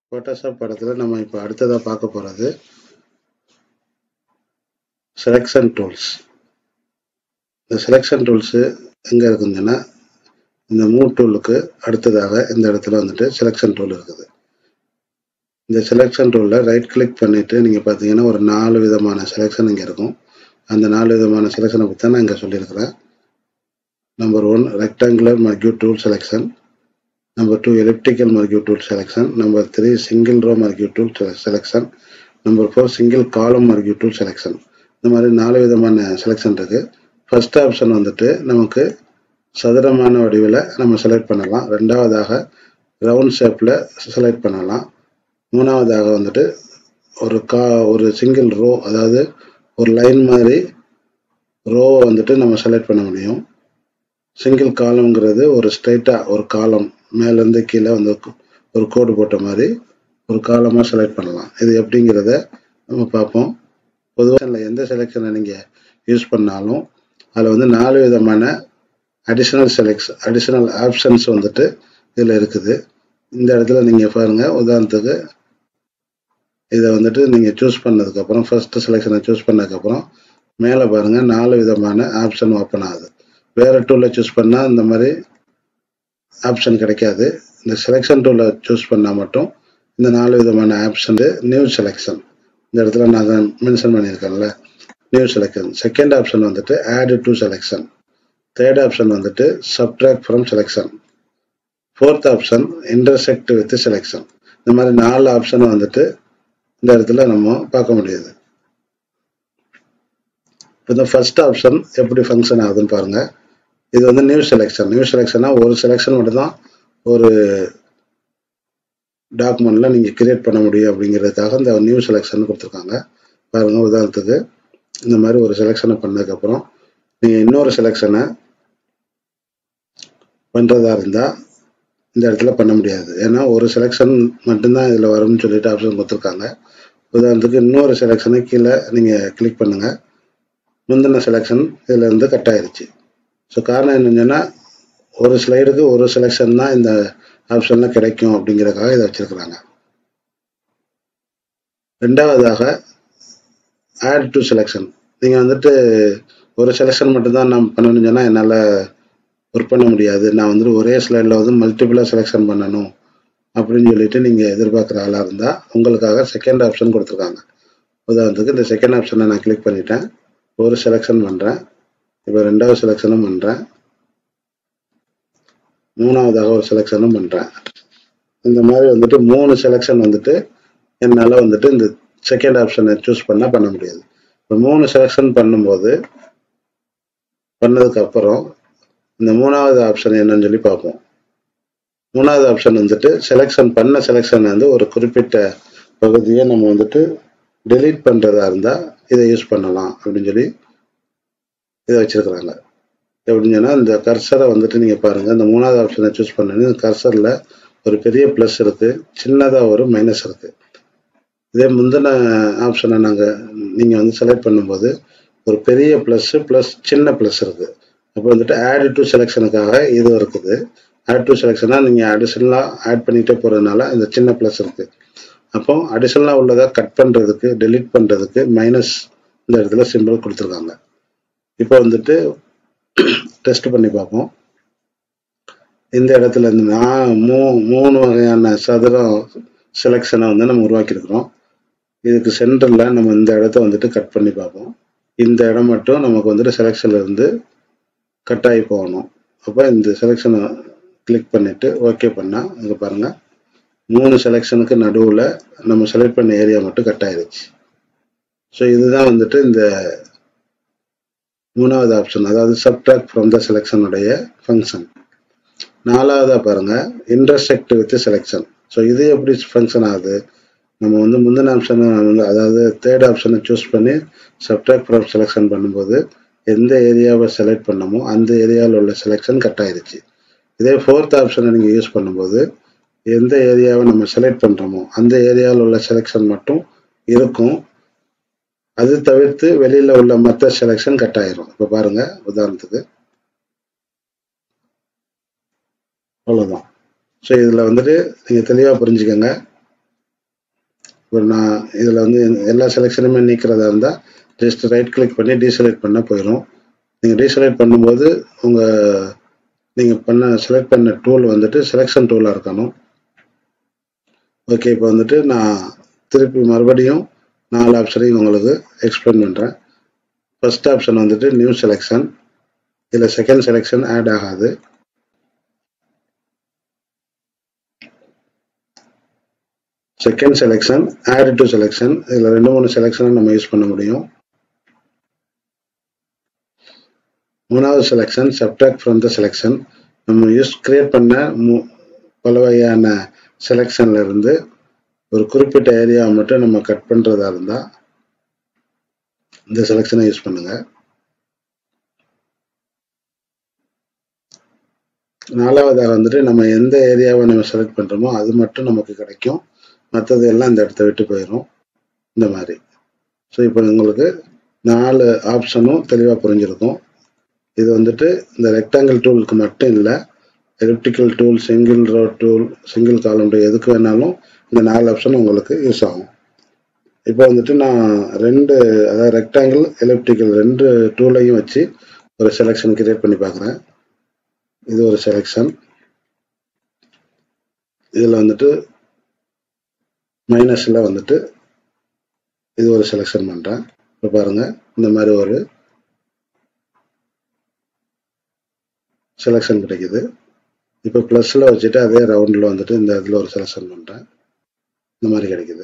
Photoshop படத்தில் நம்ம இப்போ அடுத்ததாக பார்க்க போகிறது செலெக்ஷன் டூல்ஸ் இந்த செலெக்ஷன் டூல்ஸு எங்கே இருக்குதுன்னா இந்த மூவ் டூலுக்கு அடுத்ததாக இந்த இடத்துல வந்துட்டு செலெக்ஷன் டூல் இருக்குது இந்த செலெக்ஷன் டூலில் ரைட் கிளிக் பண்ணிவிட்டு நீங்கள் பார்த்தீங்கன்னா ஒரு நாலு விதமான செலெக்ஷன் இங்கே இருக்கும் அந்த நாலு விதமான செலெக்ஷனை பற்றி தான் நான் இங்கே சொல்லியிருக்கிறேன் number one rectangular marquee tool selection number two elliptical marquee tool selection number three single row marquee tool selection number four single column marquee tool selection இந்த மாதிரி நாலு விதமான செலெக்ஷன் இருக்குது ஃபர்ஸ்ட் ஆப்ஷன் வந்துட்டு நமக்கு சதுரமான வடிவில் நம்ம செலக்ட் பண்ணலாம் ரெண்டாவதாக ரவுண்ட் ஷேப்பில் செலக்ட் பண்ணலாம் மூணாவதாக வந்துட்டு ஒரு கா ஒரு சிங்கிள் ரோ அதாவது ஒரு லைன் மாதிரி ரோவை வந்துட்டு நம்ம செலக்ட் பண்ண முடியும் சிங்கிள் காலம்ங்கிறது ஒரு ஸ்ட்ரைட்டாக ஒரு காலம் மேலேருந்து கீழே வந்து ஒரு கோடு போட்ட மாதிரி ஒரு காலமாக செலக்ட் பண்ணலாம் இது எப்படிங்கிறத நம்ம பார்ப்போம் பொதுவாக எந்த செலெக்ஷனை நீங்கள் யூஸ் பண்ணாலும் அதில் வந்து நாலு விதமான அடிஷ்னல் செலக்ஸ் அடிஷ்னல் ஆப்ஷன்ஸ் வந்துட்டு இதில் இருக்குது இந்த இடத்துல நீங்கள் பாருங்கள் உதாரணத்துக்கு இதை வந்துட்டு நீங்கள் சூஸ் பண்ணதுக்கப்புறம் ஃபஸ்ட்டு செலெக்ஷனை சூஸ் பண்ணதுக்கப்புறம் மேலே பாருங்கள் நாலு விதமான ஆப்ஷன் ஓப்பன் ஆகுது வேறு டூலில் சூஸ் பண்ணால் இந்த மாதிரி ஆப்ஷன் கிடைக்காது இந்த செலெக்ஷன் டூலில் சூஸ் பண்ணால் மட்டும் இந்த நாலு விதமான ஆப்ஷன் நியூ செலெக்ஷன் இந்த இடத்துல நான் மென்ஷன் பண்ணியிருக்கேன்ல நியூ செலெக்ஷன் செகண்ட் ஆப்ஷன் வந்துட்டு add to selection third option வந்துட்டு subtract from selection fourth option intersect with selection இந்த மாதிரி நாலு ஆப்ஷனை வந்துட்டு இந்த இடத்துல நம்ம பார்க்க முடியுது இப்போ இந்த ஃபர்ஸ்ட் ஆப்ஷன் எப்படி ஃபங்க்ஷன் ஆகுதுன்னு பாருங்கள் இது வந்து நியூ செலெக்ஷன் நியூ செலெக்ஷனாக ஒரு செலெக்ஷன் மட்டும்தான் ஒரு டாக்குமெண்ட்டில் நீங்கள் கிரியேட் பண்ண முடியும் அப்படிங்கிறதுக்காக இந்த நியூ செலெக்ஷன் கொடுத்துருக்காங்க பாருங்கள் உதாரணத்துக்கு இந்த மாதிரி ஒரு செலெக்ஷனை பண்ணதுக்கப்புறம் நீங்கள் இன்னொரு செலெக்ஷனை பண்ணுறதா இருந்தால் இந்த இடத்துல பண்ண முடியாது ஏன்னா ஒரு செலெக்ஷன் மட்டும்தான் இதில் வரும்னு சொல்லிட்டு ஆப்ஷன் கொடுத்துருக்காங்க உதாரணத்துக்கு இன்னொரு செலெக்ஷனை கீழே நீங்கள் கிளிக் பண்ணுங்கள் முந்தின செலெக்ஷன் இதில் இருந்து கட் ஆயிருச்சு ஸோ காரணம் என்னென்னா ஒரு ஸ்லைடுக்கு ஒரு செலெக்ஷன் தான் இந்த ஆப்ஷன்லாம் கிடைக்கும் அப்படிங்கிறதுக்காக இதை வச்சுருக்குறாங்க ரெண்டாவதாக ஆட் டு செலெக்ஷன் நீங்கள் வந்துட்டு ஒரு செலெக்ஷன் மட்டும்தான் நான் பண்ணணும்னு சொன்னால் என்னால் ஒர்க் பண்ண முடியாது நான் வந்துட்டு ஒரே ஸ்லைடில் வந்து மல்டிபிளாக செலெக்ஷன் பண்ணணும் அப்படின்னு சொல்லிட்டு நீங்கள் எதிர்பார்க்குற ஆளாக இருந்தால் உங்களுக்காக செகண்ட் ஆப்ஷன் கொடுத்துருக்காங்க உதாரணத்துக்கு இந்த செகண்ட் ஆப்ஷனை நான் கிளிக் பண்ணிட்டேன் ஒரு செலெக்ஷன் பண்ணுறேன் இப்போ ரெண்டாவது செலெக்ஷனும் பண்ணுறேன் மூணாவதாக ஒரு செலெக்ஷனும் பண்ணுறேன் இந்த மாதிரி வந்துட்டு மூணு செலெக்ஷன் வந்துட்டு என்னால் வந்துட்டு இந்த செகண்ட் ஆப்ஷனை சூஸ் பண்ணால் பண்ண முடியாது இப்போ மூணு செலெக்ஷன் பண்ணும்போது பண்ணதுக்கு அப்புறம் இந்த மூணாவது ஆப்ஷன் என்னன்னு சொல்லி பார்ப்போம் மூணாவது ஆப்ஷன் வந்துட்டு செலெக்ஷன் பண்ண செலெக்ஷன் வந்து ஒரு குறிப்பிட்ட பகுதியை நம்ம வந்துட்டு டெலீட் பண்ணுறதா இருந்தால் இதை யூஸ் பண்ணலாம் அப்படின்னு சொல்லி இதை வச்சுருக்குறாங்க எப்படின்னு சொன்னால் இந்த கர்சரை வந்துட்டு நீங்கள் பாருங்கள் இந்த மூணாவது ஆப்ஷனை சூஸ் பண்ணி கர்சரில் ஒரு பெரிய ப்ளஸ் இருக்குது சின்னதாக ஒரு மைனஸ் இருக்குது இதே முந்தின ஆப்ஷனை நாங்கள் நீங்கள் வந்து செலக்ட் பண்ணும்போது ஒரு பெரிய ப்ளஸ்ஸு ப்ளஸ் சின்ன ப்ளஸ் இருக்குது அப்போ வந்துட்டு ஆட் டு செலெக்ஷனுக்காக இது இருக்குது ஆட் டு செலெக்ஷனாக நீங்கள் அடிஷனலாக ஆட் பண்ணிகிட்டே போகிறதுனால இந்த சின்ன ப்ளஸ் இருக்குது அப்போ அடிஷனலாக உள்ளதை கட் பண்ணுறதுக்கு டெலீட் பண்ணுறதுக்கு மைனஸ் இந்த இடத்துல சிம்பிள் கொடுத்துருக்காங்க இப்போ வந்துட்டு டெஸ்ட் பண்ணி பார்ப்போம் இந்த இடத்துல இருந்து நான் மூ மூணு வகையான சதுரம் செலெக்ஷனை வந்து நம்ம உருவாக்கியிருக்கிறோம் இதுக்கு சென்டரில் நம்ம இந்த இடத்த வந்துட்டு கட் பண்ணி பார்ப்போம் இந்த இடம் மட்டும் நமக்கு வந்துட்டு செலெக்ஷனில் இருந்து கட் ஆகி போகணும் அப்போ இந்த செலெக்ஷனை கிளிக் பண்ணிவிட்டு ஓகே பண்ணால் இங்கே பாருங்கள் மூணு செலெக்ஷனுக்கு நடுவில் நம்ம செலக்ட் பண்ண ஏரியா மட்டும் கட் ஆயிருச்சு ஸோ இதுதான் வந்துட்டு இந்த மூணாவது ஆப்ஷன் அதாவது சப்ட்ராக்ட் ஃப்ரம் த செலெக்ஷனுடைய ஃபங்க்ஷன் நாலாவதாக பாருங்கள் இன்டர்செக்ட் வித் செலெக்ஷன் ஸோ இது எப்படி ஃபங்க்ஷன் ஆகுது நம்ம வந்து முந்தின ஆப்ஷனை வந்து அதாவது தேர்ட் ஆப்ஷனை சூஸ் பண்ணி சப்ட்ராக்ட் ஃப்ரம் செலெக்ஷன் பண்ணும்போது எந்த ஏரியாவை செலக்ட் பண்ணமோ அந்த ஏரியாவில் உள்ள செலெக்ஷன் கட் ஆயிருச்சு இதே ஃபோர்த் ஆப்ஷனை நீங்கள் யூஸ் பண்ணும்போது எந்த ஏரியாவை நம்ம செலக்ட் பண்ணுறோமோ அந்த ஏரியாவில் உள்ள செலெக்ஷன் மட்டும் இருக்கும் அது தவிர்த்து வெளியில் உள்ள மற்ற செலெக்ஷன் கட் ஆயிரும் இப்போ பாருங்க உதாரணத்துக்கு அவ்வளோதான் ஸோ இதில் வந்துட்டு நீங்கள் தெளிவாக புரிஞ்சுக்கோங்க இப்போ நான் இதில் வந்து எல்லா செலெக்ஷனுமே நீக்கிறதா இருந்தால் ஜஸ்ட் ரைட் கிளிக் பண்ணி டீசெலக்ட் பண்ண போயிடும் நீங்கள் டீசெலக்ட் பண்ணும்போது உங்கள் நீங்கள் பண்ண செலக்ட் பண்ண டூல் வந்துட்டு செலெக்ஷன் டூலாக இருக்கணும் ஓகே இப்போ வந்துட்டு நான் திருப்பி மறுபடியும் நாலு ஆப்ஷனையும் உங்களுக்கு எக்ஸ்பிளைன் பண்ணுறேன் ஃபர்ஸ்ட் ஆப்ஷன் வந்துட்டு நியூ செலெக்ஷன் இதில் செகண்ட் செலெக்ஷன் ஆட் ஆகாது second selection add to selection இதில் ரெண்டு மூணு செலெக்ஷனை நம்ம யூஸ் பண்ண முடியும் மூணாவது selection subtract from the selection நம்ம யூஸ் கிரியேட் பண்ண மூ- பல வகையான செலெக்ஷன்ல இருந்து ஒரு குறிப்பிட்ட ஏரியாவை மட்டும் நம்ம கட் பண்றதா இருந்தா இந்த செலெக்ஷனை யூஸ் பண்ணுங்க நாலாவதாக வந்துட்டு நம்ம எந்த ஏரியாவை நம்ம செலக்ட் பண்றோமோ அது மட்டும் நமக்கு கிடைக்கும் மற்றது எல்லாம் இந்த இடத்த விட்டு போயிடும் இந்த மாதிரி ஸோ இப்போ உங்களுக்கு நாலு ஆப்ஷனும் தெளிவாக புரிஞ்சிருக்கும் இது வந்துட்டு இந்த ரெக்டாங்கிள் டூலுக்கு மட்டும் இல்லை elliptical tool single row tool single column tool எதுக்கு வேணாலும் இந்த நாலு ஆப்ஷன் உங்களுக்கு யூஸ் ஆகும் இப்போ வந்துட்டு நான் ரெண்டு அதாவது ரெக்டாங்கிள் எலிப்டிக்கல் ரெண்டு டூலையும் வச்சு ஒரு செலெக்ஷன் கிரியேட் பண்ணி பார்க்குறேன் இது ஒரு செலெக்ஷன் இதில் வந்துட்டு மைனஸில் வந்துட்டு இது ஒரு செலெக்ஷன் பண்ணுறேன் இப்போ பாருங்கள் இந்த மாதிரி ஒரு செலெக்ஷன் கிடைக்குது இப்போ ப்ளஸில் வச்சுட்டு அதே ரவுண்டில் வந்துட்டு இந்த இதில் ஒரு செலெக்ஷன் பண்ணுறேன் இந்த மாதிரி கிடைக்குது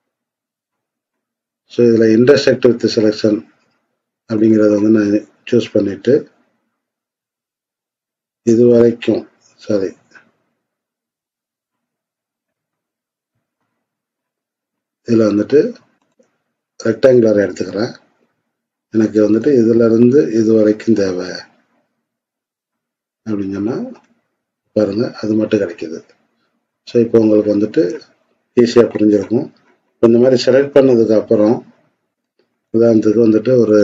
ஸோ இதில் இன்டர்செக்ட் வித் செலெக்ஷன் அப்படிங்கிறத வந்து நான் சூஸ் பண்ணிட்டு இது வரைக்கும் சாரி இதில் வந்துட்டு ரெக்டாங்குலர் எடுத்துக்கிறேன் எனக்கு வந்துட்டு இதுல இருந்து இது வரைக்கும் தேவை அப்படின்னு சொன்னா பாருங்க அது மட்டும் கிடைக்குது ஸோ இப்போ உங்களுக்கு வந்துட்டு ஈஸியாக புரிஞ்சிருக்கும் இப்போ இந்த மாதிரி செலக்ட் பண்ணதுக்கு அப்புறம் உதாரணத்துக்கு வந்துட்டு ஒரு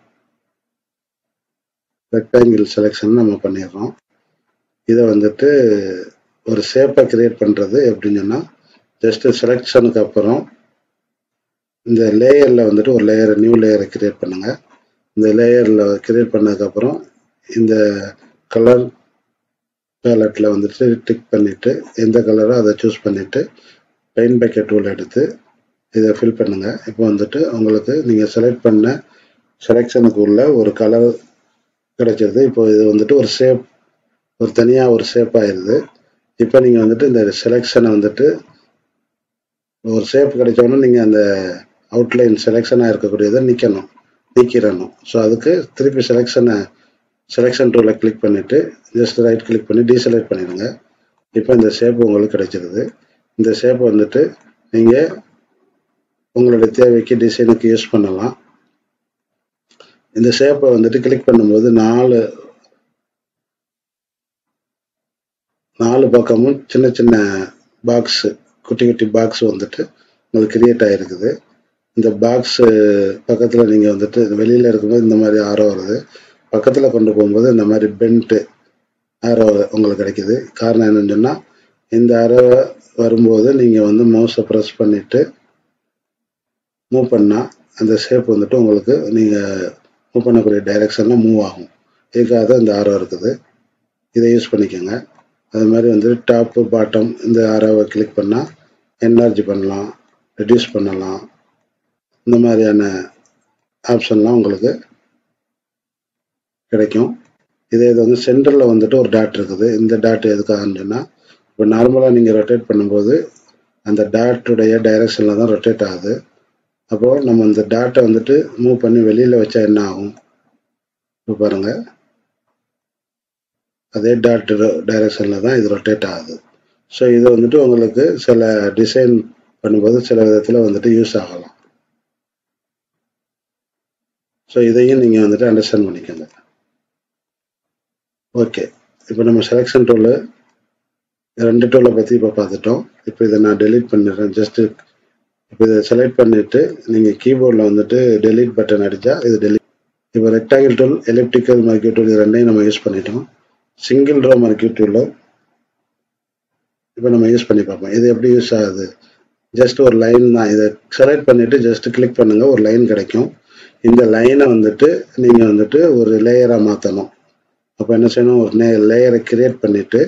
ரெக்டாங்கிள் செலெக்ஷன் நம்ம பண்ணிடுறோம் இதை வந்துட்டு ஒரு ஷேப்பை கிரியேட் பண்ணுறது எப்படின்னு சொன்னால் ஜஸ்ட்டு செலெக்ஷனுக்கு அப்புறம் இந்த லேயரில் வந்துட்டு ஒரு லேயரை நியூ லேயரை கிரியேட் பண்ணுங்க இந்த லேயரில் கிரியேட் பண்ணதுக்கப்புறம் இந்த கலர் பேலட்டில் வந்துட்டு டிக் பண்ணிவிட்டு எந்த கலரோ அதை சூஸ் பண்ணிவிட்டு பெயிண்ட் பக்கெட் டூல் எடுத்து இதை ஃபில் பண்ணுங்க இப்போ வந்துட்டு உங்களுக்கு நீங்கள் செலக்ட் பண்ண செலெக்ஷனுக்கு உள்ள ஒரு கலர் கிடைச்சிருது இப்போ இது வந்துட்டு ஒரு ஷேப் ஒரு தனியாக ஒரு ஷேப் ஆயிடுது இப்போ நீங்கள் வந்துட்டு இந்த செலெக்ஷனை வந்துட்டு ஒரு ஷேப் கிடைச்சோன்னா நீங்கள் அந்த அவுட்லைன் செலெக்ஷனாக இருக்கக்கூடியதை நிற்கணும் நீக்கிடணும் ஸோ அதுக்கு திருப்பி செலெக்ஷனை செலெக்ஷன் டூலில் கிளிக் பண்ணிவிட்டு ஜஸ்ட் ரைட் கிளிக் பண்ணி டீசெலக்ட் பண்ணிடுங்க இப்போ இந்த ஷேப் உங்களுக்கு கிடைச்சிருது இந்த ஷேப் வந்துட்டு நீங்கள் உங்களுடைய தேவைக்கு டிசைனுக்கு யூஸ் பண்ணலாம் இந்த ஷேப்பை வந்துட்டு கிளிக் பண்ணும்போது நாலு நாலு பக்கமும் சின்ன சின்ன பாக்ஸ் குட்டி குட்டி பாக்ஸ் வந்துட்டு உங்களுக்கு கிரியேட் ஆகிருக்குது இந்த பாக்ஸ் பக்கத்தில் நீங்கள் வந்துட்டு வெளியில் இருக்கும்போது இந்த மாதிரி ஆரோ வருது பக்கத்தில் கொண்டு போகும்போது இந்த மாதிரி பென்ட்டு ஆரோ உங்களுக்கு கிடைக்குது காரணம் என்னன்னு சொன்னால் இந்த ஆரோ வரும்போது நீங்கள் வந்து மவுஸை ப்ரெஸ் பண்ணிவிட்டு மூவ் பண்ணால் அந்த ஷேப் வந்துட்டு உங்களுக்கு நீங்கள் மூவ் பண்ணக்கூடிய டைரெக்ஷனில் மூவ் ஆகும் இதுக்காக தான் இந்த ஆரோ இருக்குது இதை யூஸ் பண்ணிக்கோங்க அது மாதிரி வந்து டாப்பு பாட்டம் இந்த ஆரோவை கிளிக் பண்ணால் என்லார்ஜ் பண்ணலாம் ரெடியூஸ் பண்ணலாம் இந்த மாதிரியான ஆப்ஷன்லாம் உங்களுக்கு கிடைக்கும் இதே இது வந்து சென்டரில் வந்துட்டு ஒரு டாட் இருக்குது இந்த டாட் எதுக்காகன்னு சொன்னால் இப்போ நார்மலாக நீங்கள் ரொட்டேட் பண்ணும்போது அந்த டாட்டுடைய டைரக்ஷனில் தான் ரொட்டேட் ஆகுது அப்போது நம்ம இந்த டாட்டை வந்துட்டு மூவ் பண்ணி வெளியில் வச்சா என்ன ஆகும் இப்போ பாருங்கள் அதே டாட் டைரக்ஷனில் தான் இது ரொட்டேட் ஆகுது ஸோ இது வந்துட்டு உங்களுக்கு சில டிசைன் பண்ணும்போது சில விதத்தில் வந்துட்டு யூஸ் ஆகலாம் ஸோ இதையும் நீங்கள் வந்துட்டு அண்டர்ஸ்டாண்ட் பண்ணிக்கோங்க ஓகே இப்போ நம்ம செலெக்ஷன் டூலு ரெண்டு டூலை பற்றி இப்போ பார்த்துட்டோம் இப்போ இதை நான் டெலீட் பண்ணிடுறேன் ஜஸ்ட்டு இப்போ இதை செலக்ட் பண்ணிவிட்டு நீங்கள் கீபோர்டில் வந்துட்டு டெலீட் பட்டன் அடித்தா இது டெலீட் இப்போ rectangle tool elliptical marquee tool இது ரெண்டையும் நம்ம யூஸ் பண்ணிட்டோம் சிங்கிள் ரோ மர்க்கியூ டூலில் இப்போ நம்ம யூஸ் பண்ணி பார்ப்போம் இது எப்படி யூஸ் ஆகுது ஜஸ்ட் ஒரு லைன் தான் இதை செலக்ட் பண்ணிட்டு ஜஸ்ட் கிளிக் பண்ணுங்க ஒரு லைன் கிடைக்கும் இந்த லைனை வந்துட்டு நீங்கள் வந்துட்டு ஒரு லேயராக மாற்றணும் அப்போ என்ன செய்யணும் ஒரு நே லேயரை கிரியேட் பண்ணிட்டு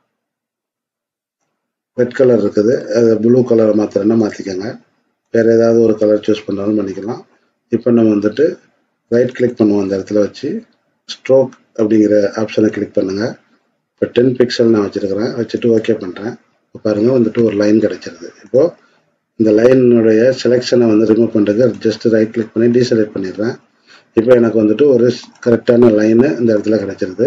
ரெட் கலர் இருக்குது அதை ப்ளூ கலரை மாத்திரன்னா மாற்றிக்கோங்க வேறு ஏதாவது ஒரு கலர் சூஸ் பண்ணாலும் பண்ணிக்கலாம் இப்போ நம்ம வந்துட்டு ரைட் கிளிக் பண்ணுவோம் அந்த இடத்துல வச்சு ஸ்ட்ரோக் அப்படிங்கிற ஆப்ஷனை கிளிக் பண்ணுங்கள் இப்போ டென் பிக்சல் நான் வச்சுருக்கிறேன் வச்சுட்டு ஓகே பண்ணுறேன் இப்போ பாருங்கள் வந்துட்டு ஒரு லைன் கிடைச்சிருது இப்போது இந்த லைனுடைய செலெக்ஷனை வந்து ரிமூவ் பண்ணுறதுக்கு ஜஸ்ட் ரைட் கிளிக் பண்ணி டீசெலக்ட் பண்ணிடுறேன் இப்போ எனக்கு வந்துட்டு ஒரு கரெக்டான லைனு இந்த இடத்துல கிடைச்சிருது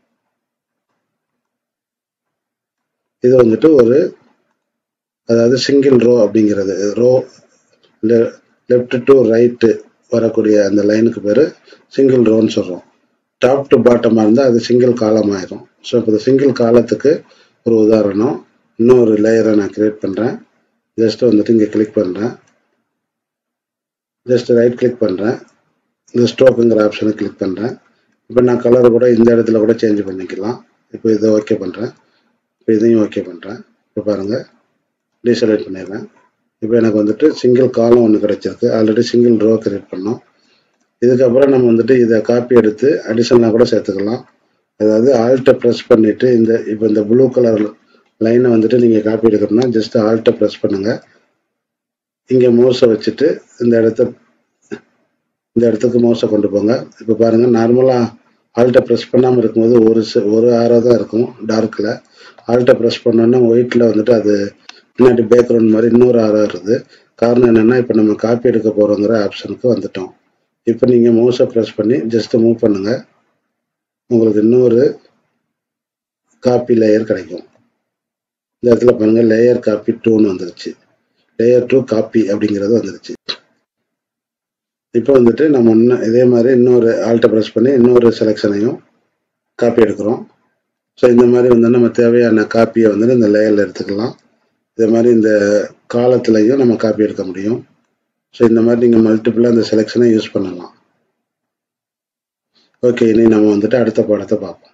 இது வந்துட்டு ஒரு அதாவது சிங்கிள் ரோ அப்படிங்கிறது ரோ லெஃப்ட் டு ரைட்டு வரக்கூடிய அந்த லைனுக்கு பேர் சிங்கிள் ரோன்னு சொல்கிறோம் டாப் டு பாட்டமாக இருந்தால் அது சிங்கிள் காலம் ஆயிரும் ஸோ இப்போ இந்த சிங்கிள் காலத்துக்கு ஒரு உதாரணம் இன்னொரு லேயரை நான் கிரியேட் பண்ணுறேன் ஜஸ்ட் வந்துட்டு இங்கே கிளிக் பண்ணுறேன் ஜஸ்ட் ரைட் கிளிக் பண்ணுறேன் இந்த ஸ்ட்ரோக்குங்கிற ஆப்ஷனை கிளிக் பண்ணுறேன் இப்போ நான் கலர் கூட இந்த இடத்துல கூட சேஞ்ச் பண்ணிக்கலாம் இப்போ இதை ஓகே பண்ணுறேன் இப்போ இதையும் ஓகே பண்ணுறேன் இப்போ பாருங்கள் டீசெலக்ட் பண்ணிடுறேன் இப்போ எனக்கு வந்துட்டு சிங்கிள் காலம் ஒன்று கிடச்சிருக்கு ஆல்ரெடி சிங்கிள் ரோ கிரியேட் பண்ணோம் இதுக்கப்புறம் நம்ம வந்துட்டு இதை காப்பி எடுத்து அடிஷனலாக கூட சேர்த்துக்கலாம் அதாவது ஆல்ட்டை ப்ரெஸ் பண்ணிவிட்டு இந்த இப்போ இந்த ப்ளூ கலர் லைனை வந்துட்டு நீங்கள் காப்பி எடுக்கணும்னா ஜஸ்ட் ஆல்ட்டை ப்ரெஸ் பண்ணுங்கள் இங்கே மவுஸை வச்சுட்டு இந்த இடத்த இந்த இடத்துக்கு மவுஸை கொண்டு போங்க இப்போ பாருங்கள் நார்மலாக ஆல்ட்டை ப்ரெஸ் பண்ணாமல் இருக்கும்போது ஒரு ஒரு ஆரோ தான் இருக்கும் டார்க்கில் ஆல்ட்டை ப்ரெஸ் பண்ணோன்னா ஒயிட்டில் வந்துட்டு அது பின்னாடி பேக்ரவுண்ட் மாதிரி இன்னொரு ஆரோ இருக்குது காரணம் என்னென்னா இப்போ நம்ம காப்பி எடுக்க போகிறோங்கிற ஆப்ஷனுக்கு வந்துட்டோம் இப்போ நீங்கள் மவுஸை ப்ரெஸ் பண்ணி ஜஸ்ட் மூவ் பண்ணுங்கள் உங்களுக்கு இன்னொரு காப்பி லேயர் கிடைக்கும் இந்த இடத்துல பாருங்கள் லேயர் காப்பி டூன்னு வந்துருச்சு லேயர் டூ காப்பி அப்படிங்கிறது வந்துருச்சு இப்போ வந்துட்டு நம்ம இன்னும் இதே மாதிரி இன்னொரு ஆல்ட்டை ப்ரெஸ் பண்ணி இன்னொரு செலெக்ஷனையும் காப்பி எடுக்கிறோம் ஸோ இந்த மாதிரி வந்து நம்ம தேவையான காப்பியை வந்துட்டு இந்த லேயரில் எடுத்துக்கலாம் இதே மாதிரி இந்த காலத்துலையும் நம்ம காப்பி எடுக்க முடியும் ஸோ இந்த மாதிரி நீங்கள் மல்டிபிளாக இந்த செலெக்ஷனை யூஸ் பண்ணலாம் ஓகே இனி நம்ம வந்துட்டு அடுத்த பாடத்தை பார்ப்போம்